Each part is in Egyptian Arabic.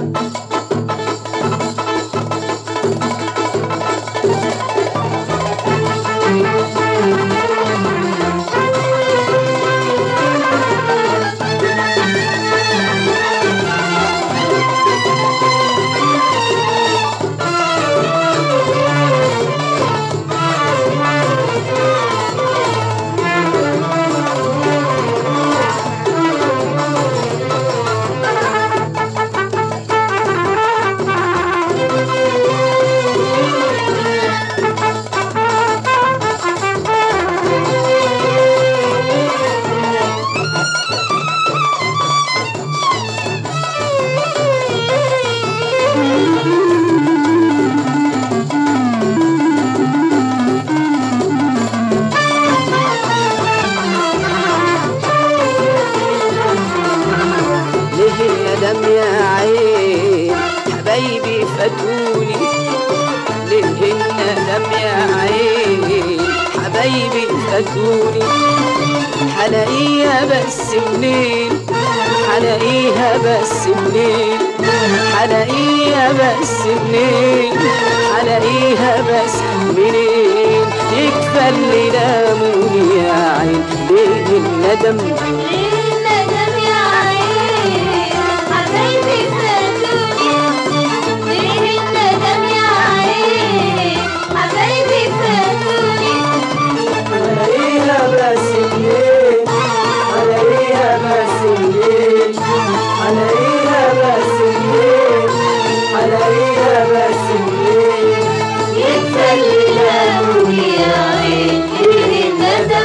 ليه الندم يا عين حبايبي فاتوني ليه الندم يا عين حبايبي فاتوني حلاقيها بس منين حلاقيها بس منين حلاقيها بس منين حلاقيها بس منين يكفى اللي لاموني يا عين ليه الندم ليه الندم يا عين حبايبي فاتوني ليه الندم يا عين حبايبي فاتوني عليها بس منين عليها بس منين عليها بس منين عليها بس منين يكفى اللي لاموني يا عين ليه الندم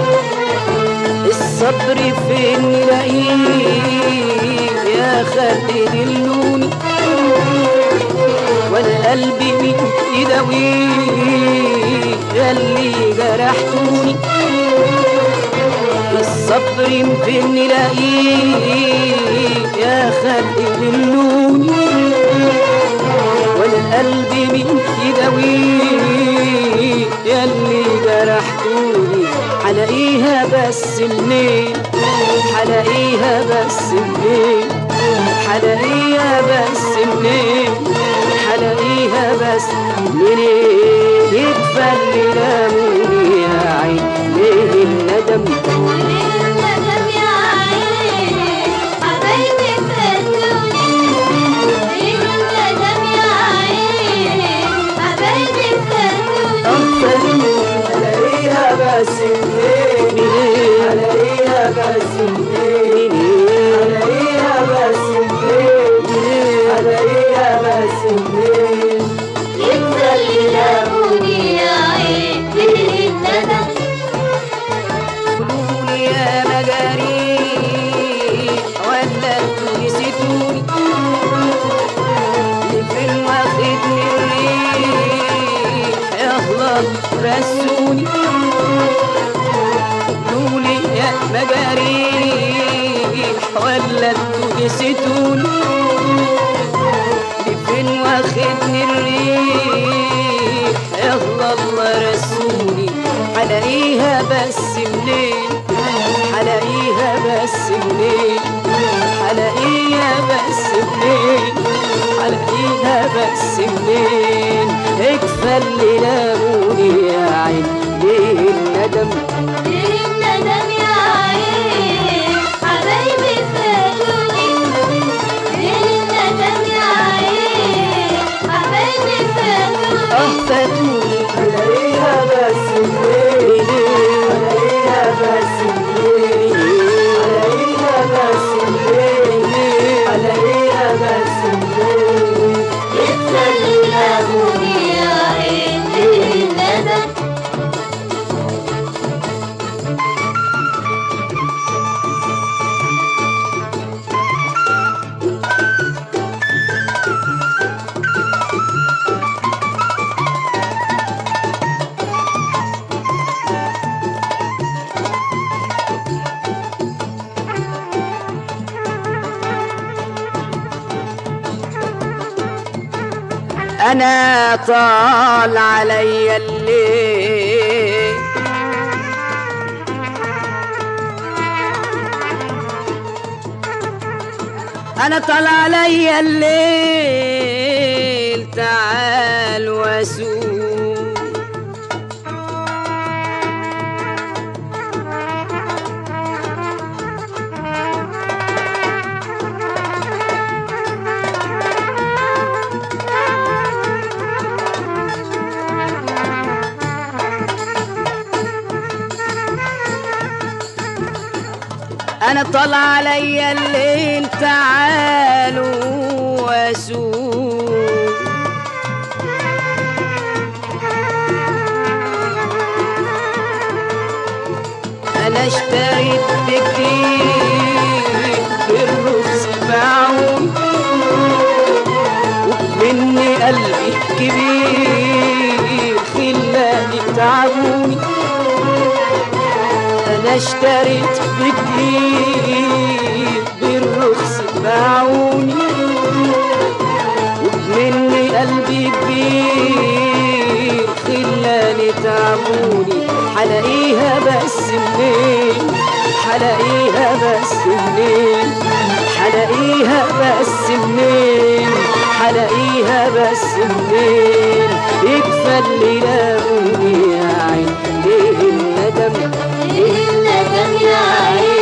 الصبر فين نلاقيه يا خالد دلوني وانا قلبي مين يداويه ياللي جرحتوني الصبر فين نلاقيه يا خالد دلوني وانا قلبي مين يداويه ياللي جرحتوني حلاقيها بس منين حلاقيها بس منين حلاقيها بس منين حلاقيها بس منين يكفى اللي لاموني يا عين ليه الندم ليه الندم يا عين حبايبي فاتوني ليه الندم يا عين حبايبي فاتوني أغفلني حلاقيها بس منين حلاقيها بس منين حلاقيها بس منين حلاقيها بس منين يكفى اللي لاموني يا عين ليه الندم قولولي يا مجاري ولا انتوا نسيتوني لفين واخدني الريح يلا رسوني قولولي يا مجاري ولا انتوا نسيتوني لفين واخدني الريح يلا الله رسوني حلاقيها بس منين حلاقيها بس منين حلاقيها بس منين حلاقيها بس منين اكفى اللي لاموني يا عين ليه الندم ليه الندم يا عين حبايبي فاتوني ليه الندم يا عين حبايبي فاتوني اه فاتوني حلاقيها بس منين حلاقيها بس منين حلاقيها بس منين حلاقيها بس منين يكفى اللي لاموني يا عين ليه الندم انا طال علي الليل انا طال عليا الليل تعال واسوق انا طال عليا الليل تعالوا واسوق انا اشتريت بكتير بالرخص باعوني ومني قلبي كبير خلاني تعبوني انا اشتريت بكتير بالرخص باعوني ومني قلبي كبير خلاني تعبوني حلاقيها بس منين حلاقيها بس منين حلاقيها بس منين حلاقيها بس منين يكفى اللي لاقوني يا عين ليه الندم ليه الندم يا عين